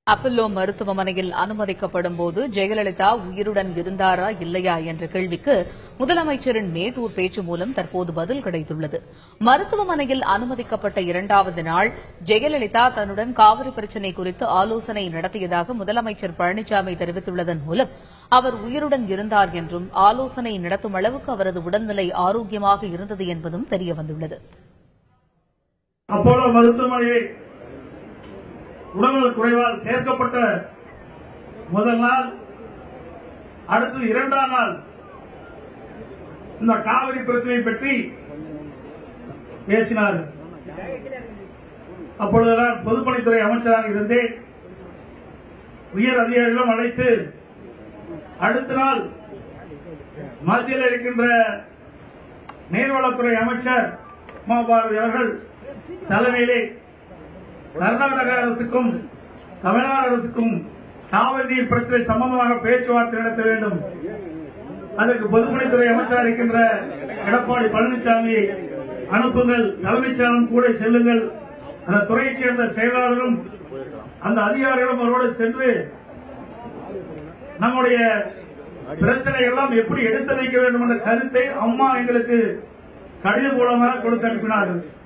Apollo மருத்துவமனையில் அனுமதிக்கப்படும் போது ஜெயலலிதா உயிருடன் இருந்தாரா இல்லையா என்ற கேள்விக்கு முதலமைச்சரின் மேட்டூர் பேச்சு மூலம் தற்போது பதில் கிடைத்துள்ளது மருத்துவமனையில் அனுமதிக்கப்பட்ட இரண்டாவது நாள் ஜெயலலிதா தன்னுடன் காவிரி பிரச்சினை குறித்து ஆலோசனை நடத்தியதாக முதலமைச்சர் பழனிசாமி தெரிவித்துள்ளதன் மூலம் அவர் உயிருடன் இருந்தார் என்றும் ஆலோசனை நடத்தும் அளவுக்கு அவரது உடல்நிலை ஆரோக்கியமாக இருந்தது என்பதும் தெரியவந்துள்ளது அப்போலோ மருத்துவமனையை உடல்நலக் குறைவால் சேர்க்கப்பட்ட முதல் நாள் அடுத்து இரண்டாம் நாள் இந்த காவிரி பிரச்சனை பற்றி பேசினார் அப்பொழுதுதான் பொதுப்பணித்துறை அமைச்சராக இருந்தேன் உயர் அதிகாரிகளும் அழைத்து அடுத்த நாள் மத்தியில் இருக்கின்ற நீர்வளத்துறை அமைச்சர் உமா பாரதி அவர்கள் தலைமையிலே கர்நாடக அரசுக்கும் தமிழ்நாடு அரசுக்கும் காவிரி நீர் பிரச்சனை சம்பந்தமாக பேச்சுவார்த்தை நடத்த வேண்டும் அதற்கு பொதுப்பணித்துறை அமைச்சராக இருக்கின்ற எடப்பாடி பழனிசாமியை அனுப்புங்கள் தலைமைச் செயலரும் கூட செல்லுங்கள் அந்த துறையைச் சேர்ந்த செயலாளரும் அந்த அதிகாரிகளும் அவரோடு சென்று நம்முடைய பிரச்சனை எல்லாம் எப்படி எடுத்து வைக்க வேண்டும் என்ற கருத்தை அம்மா எங்களுக்கு கடிதம் மூலமாக கொடுத்து அனுப்பினார்கள்